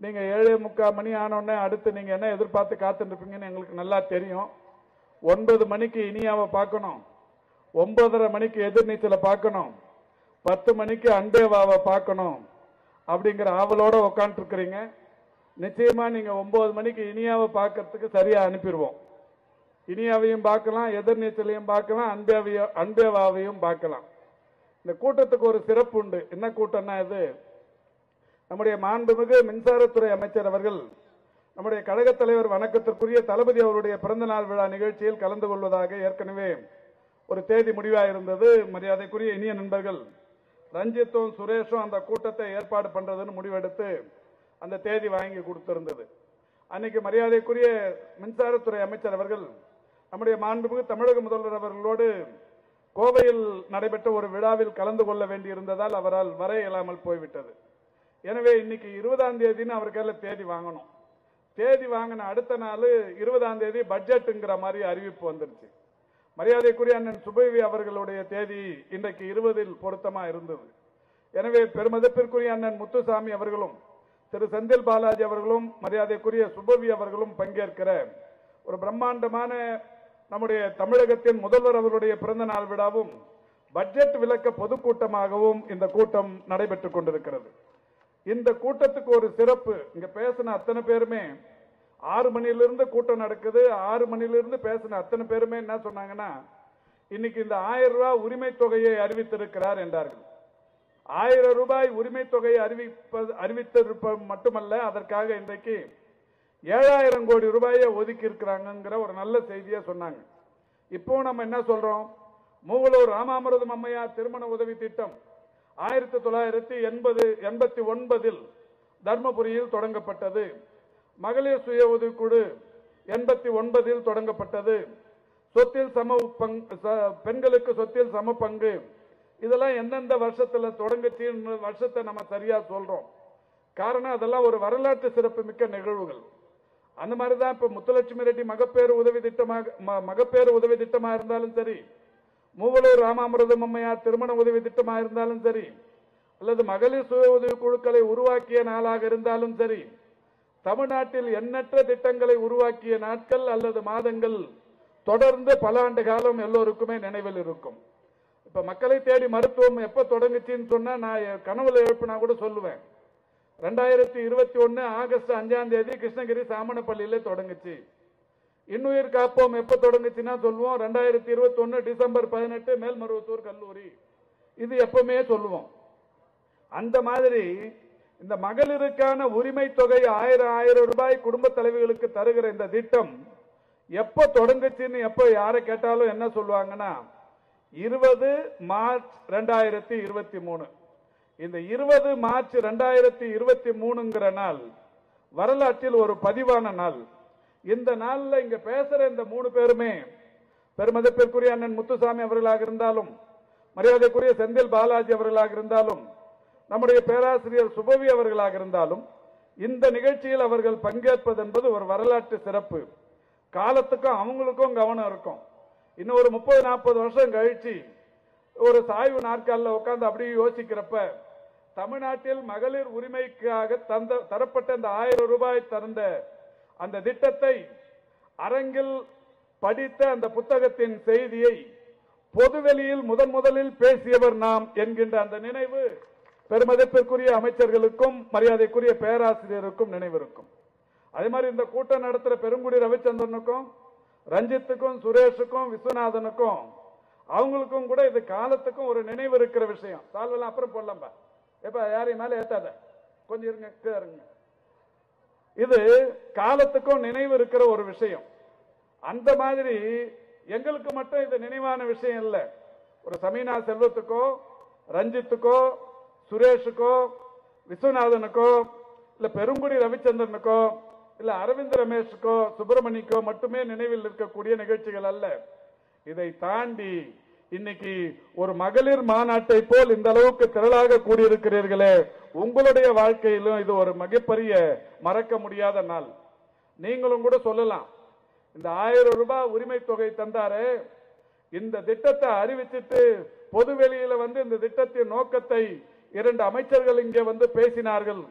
நீங்க ஏழே முக்கால் மணி ஆனோடனே அடுத்து நீங்க என்ன எதிர்பார்த்து காத்துட்டு இருப்பீங்கன்னு எங்களுக்கு நல்லா தெரியும் ஒன்பது மணிக்கு இனியாவை பார்க்கணும் ஒன்பதரை மணிக்கு எதிர்நீச்சலை பார்க்கணும் பத்து மணிக்கு அண்டேவாவை பார்க்கணும் அப்படிங்கிற ஆவலோட உட்காந்துருக்கிறீங்க நிச்சயமா நீங்க ஒன்பது மணிக்கு இனியாவை பார்க்கறதுக்கு சரியா அனுப்பிடுவோம் இனியாவையும் பார்க்கலாம் எதிர்நீச்சலையும் பார்க்கலாம் அன்பேவையும் அன்பேவாவையும் பார்க்கலாம் இந்த கூட்டத்துக்கு ஒரு சிறப்பு உண்டு என்ன கூட்டம்னா இது நம்முடைய மாண்புமிகு மின்சாரத்துறை அமைச்சர் அவர்கள் நம்முடைய கழகத் தலைவர் வணக்கத்திற்குரிய தளபதி அவருடைய பிறந்தநாள் விழா நிகழ்ச்சியில் கலந்து கொள்வதாக ஏற்கனவே ஒரு தேதி முடிவாக இருந்தது மரியாதைக்குரிய இனிய நண்பர்கள் ரஞ்சித்தும் சுரேஷும் அந்த கூட்டத்தை ஏற்பாடு பண்றதுன்னு முடிவெடுத்து அந்த தேதி வாங்கி கொடுத்திருந்தது அன்னைக்கு மரியாதைக்குரிய மின்சாரத்துறை அமைச்சர் அவர்கள் நம்முடைய மாண்புமிகு தமிழக முதல்வர் அவர்களோடு கோவையில் நடைபெற்ற ஒரு விழாவில் கலந்து கொள்ள வேண்டியிருந்ததால் அவரால் வர இயலாமல் போய்விட்டது எனவே இன்னைக்கு இருபதாம் தேதின்னு அவர் கையில தேதி வாங்கணும் தேதி வாங்கின அடுத்த நாள் இருபதாம் தேதி பட்ஜெட்டுங்கிற மாதிரி அறிவிப்பு வந்துருச்சு மரியாதைக்குரிய அண்ணன் சுபவி அவர்களுடைய தேதி இன்றைக்கு இருபதில் பொருத்தமா இருந்தது எனவே பெருமதிப்பிற்குரிய அண்ணன் முத்துசாமி அவர்களும் திரு செந்தில் பாலாஜி அவர்களும் மரியாதைக்குரிய சுபவி அவர்களும் பங்கேற்கிற ஒரு பிரம்மாண்டமான நம்முடைய தமிழகத்தின் முதல்வர் அவருடைய பிறந்த நாள் விழாவும் பட்ஜெட் விளக்க பொதுக்கூட்டமாகவும் இந்த கூட்டம் நடைபெற்றுக் கொண்டிருக்கிறது இந்த கூட்டத்துக்கு ஒரு சிறப்பு இங்க பேசின அத்தனை பேருமே ஆறு மணியிலிருந்து கூட்டம் நடக்குது ஆறு மணியிலிருந்து பேசின அத்தனை பேருமே என்ன சொன்னாங்கன்னா இன்னைக்கு இந்த ஆயிரம் ரூபாய் உரிமை தொகையை அறிவித்திருக்கிறார் என்றார்கள் ஆயிரம் ரூபாய் உரிமை தொகையை அறிவிப்பது அறிவித்திருப்பது மட்டுமல்ல அதற்காக இன்றைக்கு ஏழாயிரம் கோடி ரூபாயை ஒதுக்கி இருக்கிறாங்கிற ஒரு நல்ல செய்தியை சொன்னாங்க இப்போ நம்ம என்ன சொல்றோம் மூவலூர் ராமாமிரதம் அம்மையார் திருமண உதவி திட்டம் ஆயிரத்தி தொள்ளாயிரத்தி எண்பது எண்பத்தி ஒன்பதில் தர்மபுரியில் தொடங்கப்பட்டது மகளிர் சுய உதவிக்குழு எண்பத்தி ஒன்பதில் தொடங்கப்பட்டது சொத்தில் சம பங்கு ச- பெண்களுக்கு சொத்தில் சம பங்கு இதெல்லாம் எந்தெந்த வருஷத்துல தொடங்குச்சுன்னு வருஷத்தை நம்ம சரியா சொல்றோம் காரணம் அதெல்லாம் ஒரு வரலாற்று சிறப்பு மிக்க நிகழ்வுகள் அந்த மாதிரி தான் இப்ப முத்துலட்சுமி ரெட்டி மகப்பேறு உதவி திட்டமாக ம- மகப்பேறு உதவி திட்டமா இருந்தாலும் சரி மூவலூர் ராமாமிரதம் அம்மையார் திருமண உதவி திட்டமா இருந்தாலும் சரி அல்லது மகளிர் சுய உதவி குழுக்களை உருவாக்கிய நாளாக இருந்தாலும் சரி தமிழ்நாட்டில் எண்ணற்ற திட்டங்களை உருவாக்கிய நாட்கள் அல்லது மாதங்கள் தொடர்ந்து பல ஆண்டு காலம் எல்லோருக்குமே நினைவில் இருக்கும் இப்ப மக்களை தேடி மருத்துவம் எப்ப தொடங்குச்சுன்னு சொன்னா நான் என் கனவுல எழுப்பினா கூட சொல்லுவேன் ரெண்டாயிரத்தி இருபத்தி ஒன்னு ஆகஸ்ட் அஞ்சாம் தேதி கிருஷ்ணகிரி சாமணப்பள்ளியில தொடங்குச்சு இன்னுயிர் காப்போம் எப்ப தொடங்குச்சுன்னா சொல்லுவோம் ரெண்டாயிரத்தி இருபத்தி ஒன்னு டிசம்பர் பதினெட்டு மேல்மருவத்தூர் கல்லூரி இது எப்பவுமே சொல்லுவோம் அந்த மாதிரி இந்த மகளிருக்கான உரிமை தொகை ஆயிரம் ஆயிரம் ரூபாய் குடும்ப தலைவிகளுக்கு தருகிற இந்த திட்டம் எப்ப தொடங்குச்சுன்னு எப்ப யாரை கேட்டாலும் என்ன சொல்லுவாங்கன்னா இருபது மார்ச் ரெண்டாயிரத்தி இருபத்தி மூணு இந்த இருபது மார்ச் ரெண்டாயிரத்தி இருபத்தி மூணுங்கிற நாள் வரலாற்றில் ஒரு பதிவான நாள் இந்த நாள்ல இங்க பேசுற இந்த மூணு பேருமே பெருமதிப்பிற்குரிய அண்ணன் முத்துசாமி அவர்களாக இருந்தாலும் மரியாதைக்குரிய செந்தில் பாலாஜி அவர்களாக இருந்தாலும் நம்முடைய பேராசிரியர் சுபவி அவர்களாக இருந்தாலும் இந்த நிகழ்ச்சியில் அவர்கள் பங்கேற்பது என்பது ஒரு வரலாற்று சிறப்பு காலத்துக்கும் அவங்களுக்கும் கவனம் இருக்கும் இன்னும் ஒரு முப்பது நாற்பது வருஷம் கழிச்சு ஒரு சாய்வு நாற்காலில் உட்கார்ந்து அப்படியே யோசிக்கிறப்ப தமிழ்நாட்டில் மகளிர் உரிமைக்காக தந்த தரப்பட்ட இந்த ஆயிரம் ரூபாய் தந்த அந்த திட்டத்தை அரங்கில் படித்த அந்த புத்தகத்தின் செய்தியை பொதுவெளியில் முதன் முதலில் பேசியவர் நாம் என்கின்ற அந்த நினைவு பெருமதிப்பிற்குரிய அமைச்சர்களுக்கும் மரியாதைக்குரிய பேராசிரியருக்கும் நினைவிருக்கும் அதே மாதிரி இந்த கூட்டம் நடத்துற பெருங்குடி ரவிச்சந்திரனுக்கும் ரஞ்சித்துக்கும் சுரேஷுக்கும் விஸ்வநாதனுக்கும் அவங்களுக்கும் கூட இது காலத்துக்கும் ஒரு நினைவு இருக்கிற விஷயம் சால்வெல்லாம் அப்புறம் போடலாம்பா எப்ப யாரையும் மேல ஏத்தாத கொஞ்சம் இருங்க கீழே இருங்க இது காலத்துக்கும் நினைவு இருக்கிற ஒரு விஷயம் அந்த மாதிரி எங்களுக்கு மட்டும் இது நினைவான விஷயம் இல்ல ஒரு சமீனா செல்வத்துக்கோ ரஞ்சித்துக்கோ சுரேஷுக்கோ விஸ்வநாதனுக்கோ இல்ல பெருங்குடி ரவிச்சந்திரனுக்கோ இல்ல அரவிந்த் ரமேஷுக்கோ சுப்பிரமணிக்கோ மட்டுமே நினைவில் இருக்கக்கூடிய நிகழ்ச்சிகள் அல்ல இதை தாண்டி இன்னைக்கு ஒரு மகளிர் மாநாட்டை போல் இந்த அளவுக்கு திரளாக கூடியிருக்கிறீர்களே உங்களுடைய வாழ்க்கையிலும் இது ஒரு மிகப்பெரிய மறக்க முடியாத நாள் நீங்களும் கூட சொல்லலாம் இந்த ஆயிரம் ரூபாய் உரிமை தொகை தந்தாரே இந்த திட்டத்தை அறிவிச்சிட்டு பொது வெளியில வந்து இந்த திட்டத்தின் நோக்கத்தை இரண்டு அமைச்சர்கள் இங்கே வந்து பேசினார்கள்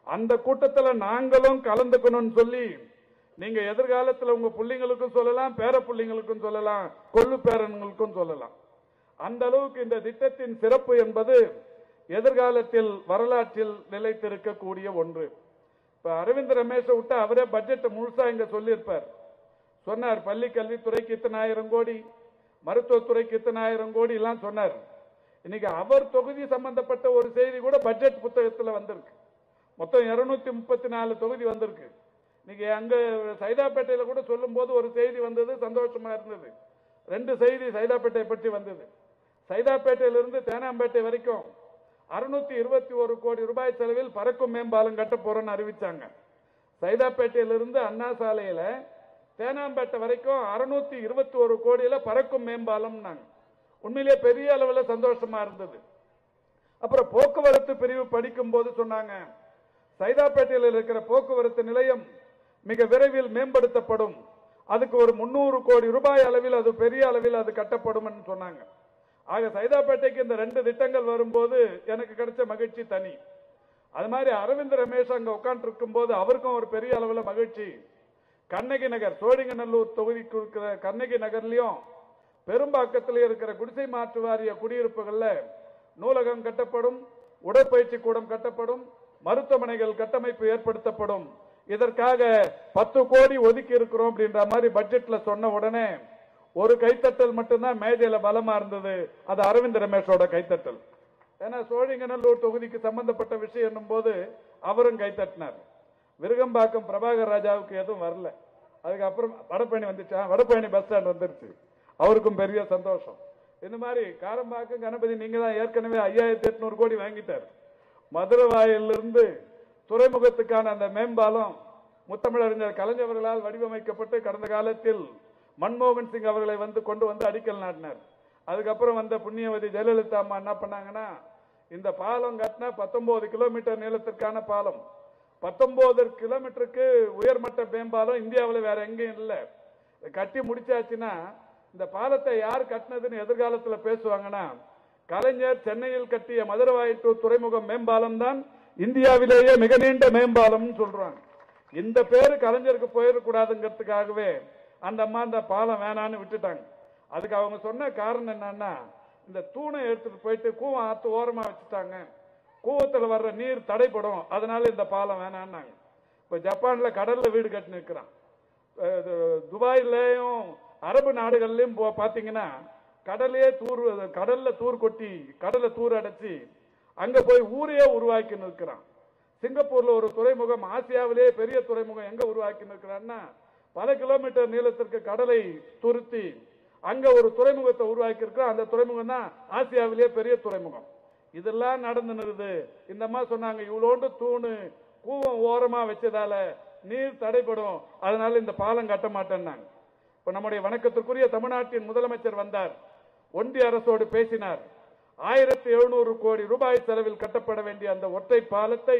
அந்த கூட்டத்துல நாங்களும் கலந்துக்கணும்னு சொல்லி நீங்க எதிர்காலத்துல உங்க பிள்ளைங்களுக்கும் சொல்லலாம் பேர பிள்ளைங்களுக்கும் சொல்லலாம் கொள்ளு பேரன்களுக்கும் சொல்லலாம் அந்த அளவுக்கு இந்த திட்டத்தின் சிறப்பு என்பது எதிர்காலத்தில் வரலாற்றில் நிலைத்திருக்கக்கூடிய ஒன்று இப்ப அரவிந்த் ரமேஷை விட்டு அவரே பட்ஜெட் முழுசா இங்க சொல்லியிருப்பார் சொன்னார் பள்ளி கல்வித்துறைக்கு இத்தனை ஆயிரம் கோடி மருத்துவத்துறைக்கு இத்தனை ஆயிரம் கோடி எல்லாம் சொன்னார் இன்னைக்கு அவர் தொகுதி சம்பந்தப்பட்ட ஒரு செய்தி கூட பட்ஜெட் புத்தகத்துல வந்திருக்கு மொத்தம் இருநூத்தி முப்பத்தி நாலு தொகுதி வந்திருக்கு இன்னைக்கு அங்க சைதாப்பேட்டையில கூட சொல்லும்போது ஒரு செய்தி வந்தது சந்தோஷமா இருந்தது ரெண்டு செய்தி சைதாப்பேட்டை பற்றி வந்தது சைதாப்பேட்டையிலிருந்து தேனாம்பேட்டை வரைக்கும் அறுநூத்தி இருபத்தி ஒரு கோடி ரூபாய் செலவில் பறக்கும் மேம்பாலம் கட்ட போறோம்னு அறிவிச்சாங்க சைதாப்பேட்டையிலிருந்து அண்ணா சாலையில தேனாம்பேட்டை வரைக்கும் அறுநூத்தி இருபத்தி ஒரு கோடியில பறக்கும் மேம்பாலம் உண்மையிலேயே பெரிய அளவுல சந்தோஷமா இருந்தது அப்புறம் போக்குவரத்து பிரிவு படிக்கும் போது சொன்னாங்க சைதாப்பேட்டையில் இருக்கிற போக்குவரத்து நிலையம் மிக விரைவில் மேம்படுத்தப்படும் அதுக்கு ஒரு முன்னூறு கோடி ரூபாய் அளவில் அது பெரிய அளவில் அது கட்டப்படும் சொன்னாங்க ஆக சைதாப்பேட்டைக்கு இந்த ரெண்டு திட்டங்கள் வரும்போது எனக்கு கிடைச்ச மகிழ்ச்சி தனி அது மாதிரி அரவிந்த் ரமேஷ் அங்க உட்கார்ந்து இருக்கும்போது அவருக்கும் ஒரு பெரிய அளவுல மகிழ்ச்சி கண்ணகி நகர் சோழிங்கநல்லூர் தொகுதிக்கு இருக்கிற கண்ணகி நகர்லயும் பெரும்பாக்கத்தில் இருக்கிற குடிசை மாற்று வாரிய குடியிருப்புகள்ல நூலகம் கட்டப்படும் உடற்பயிற்சி கூடம் கட்டப்படும் மருத்துவமனைகள் கட்டமைப்பு ஏற்படுத்தப்படும் இதற்காக பத்து கோடி ஒதுக்கி இருக்கிறோம் அப்படின்ற மாதிரி பட்ஜெட்ல சொன்ன உடனே ஒரு கைத்தட்டல் மட்டும்தான் மேஜையில பலமா இருந்தது அது அரவிந்த் ரமேஷோட கைத்தட்டல் ஏன்னா சோழிங்கநல்லூர் தொகுதிக்கு சம்பந்தப்பட்ட விஷயம் என்னும் போது அவரும் கைத்தட்டினார் விருகம்பாக்கம் பிரபாகர் ராஜாவுக்கு எதுவும் வரல அதுக்கப்புறம் வடபழனி வந்துச்சா வடபழனி பஸ் ஸ்டாண்ட் வந்துருச்சு அவருக்கும் பெரிய சந்தோஷம் இந்த மாதிரி காரம்பாக்கம் கணபதி நீங்க தான் ஏற்கனவே ஐயாயிரத்தி எட்நூறு கோடி வாங்கிட்டார் மதுரை வாயிலிருந்து துறைமுகத்துக்கான அந்த மேம்பாலம் முத்தமிழறிஞர் கலைஞர்களால் வடிவமைக்கப்பட்டு கடந்த காலத்தில் மன்மோகன் சிங் அவர்களை வந்து கொண்டு வந்து அடிக்கல் நாட்டினார் அதுக்கப்புறம் வந்த புண்ணியவதி ஜெயலலிதா அம்மா என்ன பண்ணாங்கன்னா இந்த பாலம் கட்டினா பத்தொன்பது கிலோமீட்டர் நீளத்திற்கான பாலம் பத்தொன்பது கிலோமீட்டருக்கு உயர்மட்ட மேம்பாலம் இந்தியாவில் வேற எங்கேயும் இல்லை கட்டி முடிச்சாச்சுன்னா இந்த பாலத்தை யார் கட்டினதுன்னு எதிர்காலத்தில் பேசுவாங்கன்னா கலைஞர் சென்னையில் கட்டிய மதுரவாய் டு துறைமுகம் மேம்பாலம் தான் இந்தியாவிலேயே மிக நீண்ட மேம்பாலம்னு சொல்றாங்க இந்த பேரு கலைஞருக்கு போயிடக்கூடாதுங்கிறதுக்காகவே அந்த அம்மா அந்த பாலம் வேணான்னு விட்டுட்டாங்க அதுக்கு அவங்க சொன்ன காரணம் என்னன்னா இந்த தூணை எடுத்துட்டு போயிட்டு கூவம் ஆத்து ஓரமா வச்சுட்டாங்க கூவத்துல வர்ற நீர் தடைப்படும் அதனால இந்த பாலம் வேணான்னாங்க இப்ப ஜப்பான்ல கடல்ல வீடு கட்டி நிற்கிறான் துபாயிலையும் அரபு நாடுகள்லயும் போ- பாத்தீங்கன்னா கடலே தூர் கடல்ல தூர் கொட்டி கடல்ல தூர் அடைச்சி அங்க போய் ஊரையே உருவாக்கி நிற்கிறான் சிங்கப்பூர்ல ஒரு துறைமுகம் ஆசியாவிலேயே பெரிய துறைமுகம் எங்க உருவாக்கி நிற்கிறான்னா பல கிலோமீட்டர் நீளத்திற்கு கடலை துருத்தி அங்க ஒரு துறைமுகத்தை உருவாக்கி இருக்கிறோம் அந்த துறைமுகம் தான் ஆசியாவிலேயே பெரிய துறைமுகம் இதெல்லாம் நடந்து நிறுது இந்த அம்மா சொன்னாங்க இவ்வளோண்டு தூணு கூவம் ஓரமா வச்சதால நீர் தடைப்படும் அதனால இந்த பாலம் கட்ட மாட்டேன்னாங்க இப்ப நம்முடைய வணக்கத்திற்குரிய தமிழ்நாட்டின் முதலமைச்சர் வந்தார் ஒன்றிய அரசோடு பேசினார் ஆயிரத்தி எழுநூறு கோடி ரூபாய் செலவில் கட்டப்பட வேண்டிய அந்த ஒற்றை பாலத்தை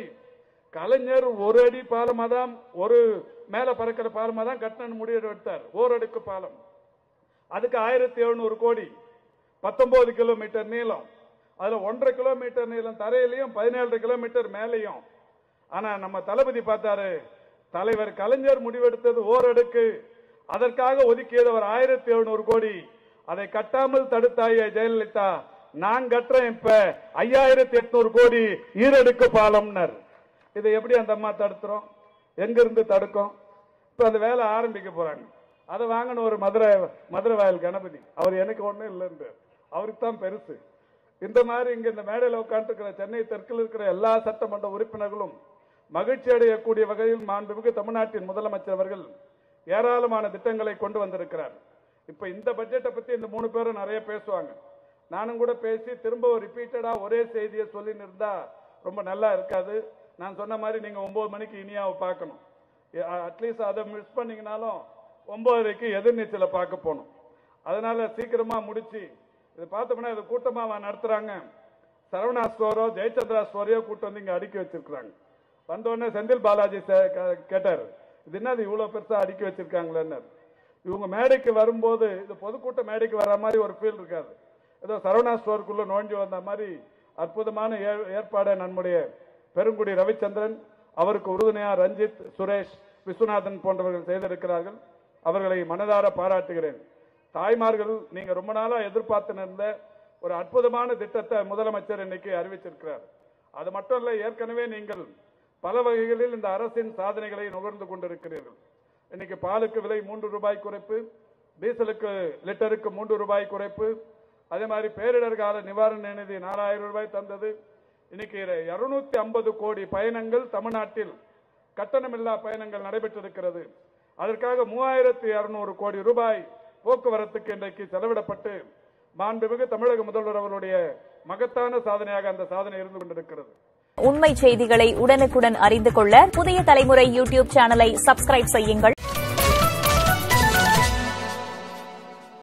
கலைஞர் ஒரு அடி பாலமா தான் ஒரு மேல பறக்கிற பாலமா தான் கட்டணும் முடிவு எடுத்தார் ஓரடுக்கு பாலம் அதுக்கு ஆயிரத்தி எழுநூறு கோடி பத்தொன்பது கிலோமீட்டர் நீளம் அதுல ஒன்றரை கிலோமீட்டர் நீளம் தரையிலையும் பதினேழு கிலோமீட்டர் மேலையும் ஆனா நம்ம தளபதி பார்த்தாரு தலைவர் கலைஞர் முடிவெடுத்தது ஓரடுக்கு அதற்காக ஒதுக்கியது ஒரு ஆயிரத்தி எழுநூறு கோடி அதை கட்டாமல் தடுத்தாய ஜெயலலிதா நான் கட்டுறேன் இப்ப ஐயாயிரத்தி எட்நூறு கோடி ஈரடுக்கு பாலம்னர் இதை எப்படி அந்த அம்மா தடுத்துறோம் எங்க இருந்து தடுக்கும் இப்ப அந்த வேலை ஆரம்பிக்க போறாங்க அதை வாங்கின ஒரு மதுரை மதுரை வயல் கணபதி அவர் எனக்கு ஒண்ணும் இல்லைன்னு அவருக்கு தான் பெருசு இந்த மாதிரி இங்க இந்த மேடையில் உட்காந்துருக்கிற சென்னை தெற்கில் இருக்கிற எல்லா சட்டமன்ற உறுப்பினர்களும் மகிழ்ச்சி அடையக்கூடிய வகையில் மாண்புமிகு தமிழ்நாட்டின் முதலமைச்சர் அவர்கள் ஏராளமான திட்டங்களை கொண்டு வந்திருக்கிறார் இப்ப இந்த பட்ஜெட்டை பத்தி இந்த மூணு பேரும் நிறைய பேசுவாங்க நானும் கூட பேசி திரும்ப ரிப்பீட்டடா ஒரே செய்தியை சொல்லின்னு இருந்தா ரொம்ப நல்லா இருக்காது நான் சொன்ன மாதிரி நீங்க ஒன்பது மணிக்கு இனியாவை பார்க்கணும் அட்லீஸ்ட் அதை மிஸ் பண்ணீங்கனாலும் ஒன்பதரைக்கு எதிர்நீச்சலை பார்க்க போகணும் அதனால சீக்கிரமா முடிச்சு இது பார்த்தோம்னா இது கூட்டமா நடத்துறாங்க சரவணா ஸ்டோரோ ஜெயச்சந்திரா ஸ்டோரையோ கூட்டு வந்து இங்க அடுக்கி வச்சிருக்காங்க வந்த உடனே செந்தில் பாலாஜி சே- கே- கேட்டாரு இது என்னது இவ்வளவு பெருசா அடுக்கி வச்சிருக்காங்களேன்னு இவங்க மேடைக்கு வரும்போது இது பொதுக்கூட்ட மேடைக்கு வர மாதிரி ஒரு ஃபீல் இருக்காது ஏதோ சரவணா ஸ்டோருக்குள்ள நுழைஞ்சு வந்த மாதிரி அற்புதமான ஏ- ஏற்பாடை நம்முடைய பெருங்குடி ரவிச்சந்திரன் அவருக்கு உறுதுணையா ரஞ்சித் சுரேஷ் விஸ்வநாதன் போன்றவர்கள் செய்திருக்கிறார்கள் அவர்களை மனதார பாராட்டுகிறேன் தாய்மார்கள் நீங்க ரொம்ப நாளா எதிர்பார்த்து இருந்த ஒரு அற்புதமான திட்டத்தை முதலமைச்சர் இன்னைக்கு அறிவிச்சிருக்கிறார் அது மட்டும் இல்ல ஏற்கனவே நீங்கள் பல வகைகளில் இந்த அரசின் சாதனைகளை நுகர்ந்து கொண்டிருக்கிறீர்கள் இன்னைக்கு பாலுக்கு விலை மூன்று ரூபாய் குறைப்பு டீசலுக்கு லிட்டருக்கு மூன்று ரூபாய் குறைப்பு அதே மாதிரி பேரிடர் கால நிவாரண நிதி நாலாயிரம் ரூபாய் தந்தது இன்னைக்கு இருநூத்தி ஐம்பது கோடி பயணங்கள் தமிழ்நாட்டில் கட்டணமில்லா பயணங்கள் நடைபெற்றிருக்கிறது அதற்காக மூவாயிரத்தி இருநூறு கோடி ரூபாய் போக்குவரத்துக்கு இன்றைக்கு செலவிடப்பட்டு மாண்புமிகு தமிழக முதல்வர் அவருடைய மகத்தான சாதனையாக அந்த சாதனை இருந்து கொண்டிருக்கிறது உண்மை செய்திகளை உடனுக்குடன் அறிந்து கொள்ள புதிய தலைமுறை யூடியூப் சேனலை சப்ஸ்கிரைப் செய்யுங்கள்